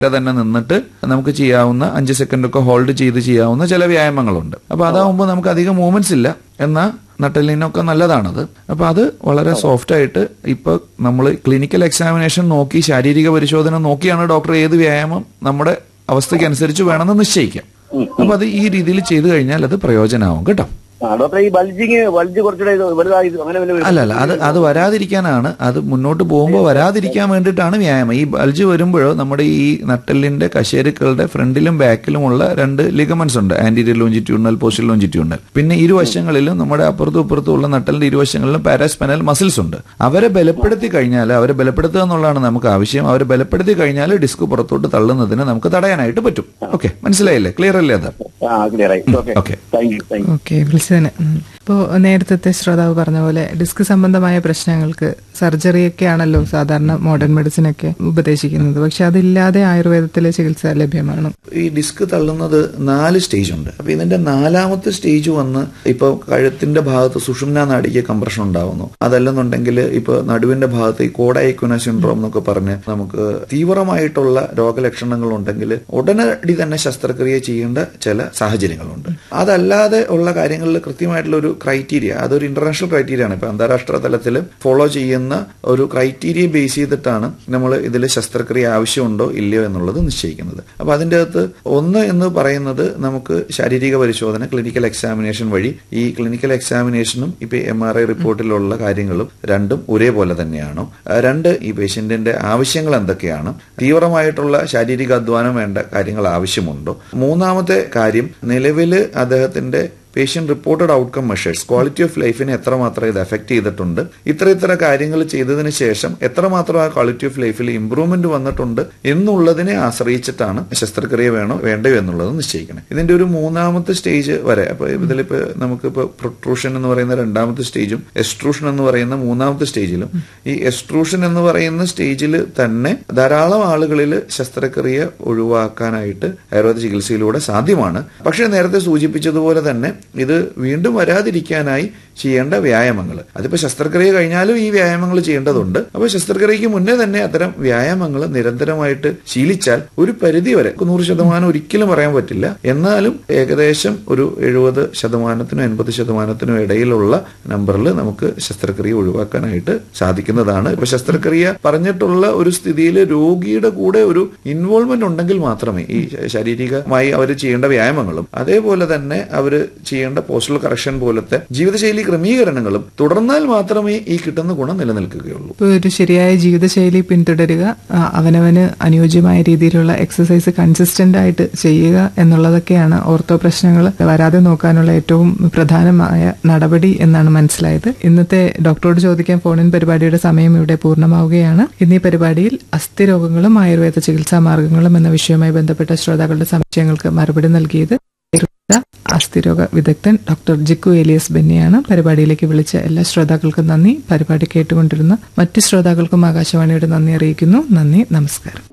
തന്നെ നിന്നിട്ട് നമുക്ക് ചെയ്യാവുന്ന അഞ്ച് സെക്കൻഡ് ഒക്കെ ഹോൾഡ് ചെയ്ത് ചെയ്യാവുന്ന ചില വ്യായാമങ്ങളുണ്ട് അപ്പൊ അതാവുമ്പോൾ നമുക്ക് അധികം മൂവ്മെന്റ്സ് ഇല്ല എന്നാൽ നട്ടലിനൊക്കെ നല്ലതാണത് അപ്പൊ അത് വളരെ സോഫ്റ്റ് ആയിട്ട് ഇപ്പൊ നമ്മൾ ക്ലിനിക്കൽ എക്സാമിനേഷൻ നോക്കി ശാരീരിക പരിശോധന നോക്കിയാണ് ഡോക്ടർ ഏത് വ്യായാമം നമ്മുടെ അവസ്ഥയ്ക്ക് അനുസരിച്ച് വേണമെന്ന് നിശ്ചയിക്കാം അപ്പൊ അത് ഈ രീതിയിൽ ചെയ്തു കഴിഞ്ഞാൽ അത് പ്രയോജനമാവും കേട്ടോ ആ ഡോക്ടർ ഈ ബൾജിങ് ബൾജ് കുറച്ചുകൂടെ ഇത് വലുതായി അങ്ങനെ വല്ല അല്ല അല്ല അത് അത് വരാതിരിക്കാനാണ് അത് മുന്നോട്ട് പോകുമ്പോൾ വരാതിരിക്കാൻ വേണ്ടിയിട്ടാണ് വ്യായാമം ഈ ബൾജ് വരുമ്പോഴോ നമ്മുടെ ഈ നട്ടലിന്റെ കശേരുക്കളുടെ ഫ്രണ്ടിലും ബാക്കിലുമുള്ള രണ്ട് ലിഗമെന്റ്സ് ഉണ്ട് ആന്റീരിയർ ലോഞ്ചിറ്റ്യൂണൽ പോസ്റ്റൽ ലോഞ്ചിറ്റ്യൂണൽ പിന്നെ ഇരുവശങ്ങളിലും നമ്മുടെ അപ്പുറത്തും ഇപ്പുറത്തും ഉള്ള നട്ടലിന്റെ ഇരുവശങ്ങളിലും പാരാസ്പെനൽ മസിൽസ് ഉണ്ട് അവരെ ബലപ്പെടുത്തി കഴിഞ്ഞാൽ അവരെ ബലപ്പെടുത്തുക എന്നുള്ളതാണ് നമുക്ക് ആവശ്യം അവരെ ബലപ്പെടുത്തി കഴിഞ്ഞാൽ ഡിസ്ക് പുറത്തോട്ട് തള്ളുന്നതിന് നമുക്ക് തടയാനായിട്ട് പറ്റും ഓക്കെ മനസ്സിലായില്ലേ ക്ലിയർ അല്ലേ അത് ആ ക്ലിയർ ആയി okay okay thank you thank you okay വിളിച്ചതിന് ഇപ്പോൾ നേരത്തെ ശ്രോതാവ് പറഞ്ഞ പോലെ ഡിസ്ക് സംബന്ധമായ പ്രശ്നങ്ങൾക്ക് സർജറിയൊക്കെയാണല്ലോ സാധാരണ മോഡേൺ മെഡിസിൻ ഒക്കെ ഉപദേശിക്കുന്നത് പക്ഷെ അതില്ലാതെ ആയുർവേദത്തിലെ ചികിത്സ ലഭ്യമാണ് ഈ ഡിസ്ക് തള്ളുന്നത് നാല് സ്റ്റേജ് ഉണ്ട് അപ്പൊ ഇതിന്റെ നാലാമത്തെ സ്റ്റേജ് വന്ന് ഇപ്പൊ കഴുത്തിന്റെ ഭാഗത്ത് സുഷുമ്ന നാടിക്ക് കംപ്രഷൻ ഉണ്ടാവുന്നു അതല്ലെന്നുണ്ടെങ്കിൽ ഇപ്പൊ നടുവിന്റെ ഭാഗത്ത് ഈ കോഡൈക്കുന സിൻഡ്രോം എന്നൊക്കെ പറഞ്ഞ് നമുക്ക് തീവ്രമായിട്ടുള്ള രോഗലക്ഷണങ്ങൾ ഉണ്ടെങ്കിൽ ഉടനടി തന്നെ ശസ്ത്രക്രിയ ചെയ്യേണ്ട ചില സാഹചര്യങ്ങളുണ്ട് അതല്ലാതെ ഉള്ള കാര്യങ്ങളിൽ കൃത്യമായിട്ടുള്ള ഒരു ക്രൈറ്റീരിയ അതൊരു ഇന്റർനാഷണൽ ക്രൈറ്റീരിയ ആണ് ഇപ്പൊ അന്താരാഷ്ട്ര തലത്തിൽ ഫോളോ ചെയ്യുന്ന ഒരു ക്രൈറ്റീരിയ ബേസ് ചെയ്തിട്ടാണ് നമ്മൾ ഇതിൽ ശസ്ത്രക്രിയ ആവശ്യമുണ്ടോ ഇല്ലയോ എന്നുള്ളത് നിശ്ചയിക്കുന്നത് അപ്പൊ അതിന്റെ അകത്ത് ഒന്ന് എന്ന് പറയുന്നത് നമുക്ക് ശാരീരിക പരിശോധന ക്ലിനിക്കൽ എക്സാമിനേഷൻ വഴി ഈ ക്ലിനിക്കൽ എക്സാമിനേഷനും ഇപ്പൊ എം ആർ ഐ റിപ്പോർട്ടിലുള്ള കാര്യങ്ങളും രണ്ടും ഒരേപോലെ തന്നെയാണോ ആ, രണ്ട് ഈ പേഷ്യന്റിന്റെ ആവശ്യങ്ങൾ എന്തൊക്കെയാണ് തീവ്രമായിട്ടുള്ള ശാരീരിക അധ്വാനം വേണ്ട കാര്യങ്ങൾ ആവശ്യമുണ്ടോ മൂന്നാമത്തെ കാര്യം നിലവിൽ അദ്ദേഹത്തിന്റെ patient reported outcome measures quality of ലൈഫിനെ എത്രമാത്രം ഇത് എഫക്ട് ചെയ്തിട്ടുണ്ട് ഇത്ര ഇത്ര കാര്യങ്ങൾ ചെയ്തതിന് ശേഷം എത്രമാത്രം ആ ക്വാളിറ്റി ഓഫ് ലൈഫിൽ ഇംപ്രൂവ്മെന്റ് വന്നിട്ടുണ്ട് എന്നുള്ളതിനെ ആശ്രയിച്ചിട്ടാണ് ശസ്ത്രക്രിയ വേണോ വേണ്ടയോ എന്നുള്ളത് നിശ്ചയിക്കണം ഇതിന്റെ ഒരു മൂന്നാമത്തെ സ്റ്റേജ് വരെ അപ്പൊ ഇതിലിപ്പോ നമുക്കിപ്പോ പ്രൊട്രൂഷൻ എന്ന് പറയുന്ന രണ്ടാമത്തെ സ്റ്റേജും എസ്ട്രൂഷൻ എന്ന് പറയുന്ന മൂന്നാമത്തെ സ്റ്റേജിലും ഈ എസ്ട്രൂഷൻ എന്ന് പറയുന്ന സ്റ്റേജിൽ തന്നെ ധാരാളം ആളുകളിൽ ശസ്ത്രക്രിയ ഒഴിവാക്കാനായിട്ട് ആയുർവേദ ചികിത്സയിലൂടെ സാധ്യമാണ് പക്ഷേ നേരത്തെ സൂചിപ്പിച്ചതുപോലെ തന്നെ ഇത് വീണ്ടും വരാതിരിക്കാനായി ചെയ്യേണ്ട വ്യായാമങ്ങൾ അതിപ്പോ ശസ്ത്രക്രിയ കഴിഞ്ഞാലും ഈ വ്യായാമങ്ങൾ ചെയ്യേണ്ടതുണ്ട് അപ്പൊ ശസ്ത്രക്രിയക്ക് മുന്നേ തന്നെ അത്തരം വ്യായാമങ്ങൾ നിരന്തരമായിട്ട് ശീലിച്ചാൽ ഒരു പരിധി വരെ നൂറ് ശതമാനം ഒരിക്കലും പറയാൻ പറ്റില്ല എന്നാലും ഏകദേശം ഒരു എഴുപത് ശതമാനത്തിനും എൺപത് ശതമാനത്തിനും ഇടയിലുള്ള നമ്പറിൽ നമുക്ക് ശസ്ത്രക്രിയ ഒഴിവാക്കാനായിട്ട് സാധിക്കുന്നതാണ് ഇപ്പൊ ശസ്ത്രക്രിയ പറഞ്ഞിട്ടുള്ള ഒരു സ്ഥിതിയിൽ രോഗിയുടെ കൂടെ ഒരു ഇൻവോൾവ്മെന്റ് ഉണ്ടെങ്കിൽ മാത്രമേ ഈ ശാരീരികമായി അവർ ചെയ്യേണ്ട വ്യായാമങ്ങളും അതേപോലെ തന്നെ അവർ ചെയ്യേണ്ട പോസ്റ്റൽ കറക്ഷൻ പോലത്തെ ജീവിതശൈലി ക്രമീകരണങ്ങളും തുടർന്നാൽ മാത്രമേ ഈ കിട്ടുന്ന ഗുണം നിലനിൽക്കുകയുള്ളൂ ഇപ്പോൾ ഒരു ശരിയായ ജീവിതശൈലി പിന്തുടരുക ആ, അവനവന് അനുയോജ്യമായ രീതിയിലുള്ള എക്സസൈസ് കൺസിസ്റ്റന്റ് ആയിട്ട് ചെയ്യുക എന്നുള്ളതൊക്കെയാണ് ഓർത്തോ പ്രശ്നങ്ങൾ വരാതെ നോക്കാനുള്ള ഏറ്റവും പ്രധാനമായ നടപടി എന്നാണ് മനസ്സിലായത് ഇന്നത്തെ ഡോക്ടറോട് ചോദിക്കാൻ ഫോണിൻ പരിപാടിയുടെ സമയം ഇവിടെ പൂർണ്ണമാവുകയാണ് ഇന്നീ പരിപാടിയിൽ അസ്ഥിരോഗങ്ങളും ആയുർവേദ ചികിത്സാ മാർഗങ്ങളും എന്ന വിഷയവുമായി ബന്ധപ്പെട്ട ശ്രോതാക്കളുടെ സംശയങ്ങൾക്ക് മറുപടി നൽകിയത് ആയുർവേദ അസ്ഥിരോഗ വിദഗ്ധൻ ഡോക്ടർ ജിക്കു ഏലിയസ് ബെന്നിയാണ് പരിപാടിയിലേക്ക് വിളിച്ച എല്ലാ ശ്രോതാക്കൾക്കും നന്ദി പരിപാടി കേട്ടുകൊണ്ടിരുന്ന മറ്റ് ശ്രോതാക്കൾക്കും ആകാശവാണിയുടെ നന്ദി അറിയിക്കുന്നു നന്ദി നമസ്കാരം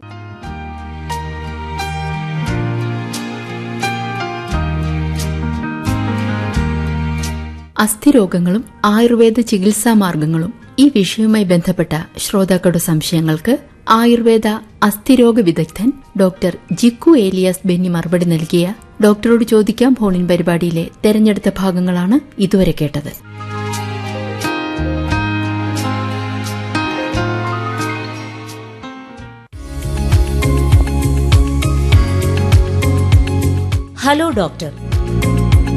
അസ്ഥിരോഗങ്ങളും ആയുർവേദ ചികിത്സാ മാർഗങ്ങളും ഈ വിഷയവുമായി ബന്ധപ്പെട്ട ശ്രോതാക്കളുടെ സംശയങ്ങൾക്ക് ആയുർവേദ അസ്ഥിരോഗ വിദഗ്ധൻ ഡോക്ടർ ജിക്കു ഏലിയാസ് ബെന്നി മറുപടി നൽകിയ ഡോക്ടറോട് ചോദിക്കാം ഫോണിൻ പരിപാടിയിലെ തെരഞ്ഞെടുത്ത ഭാഗങ്ങളാണ് ഇതുവരെ കേട്ടത് ഹലോ ഡോക്ടർ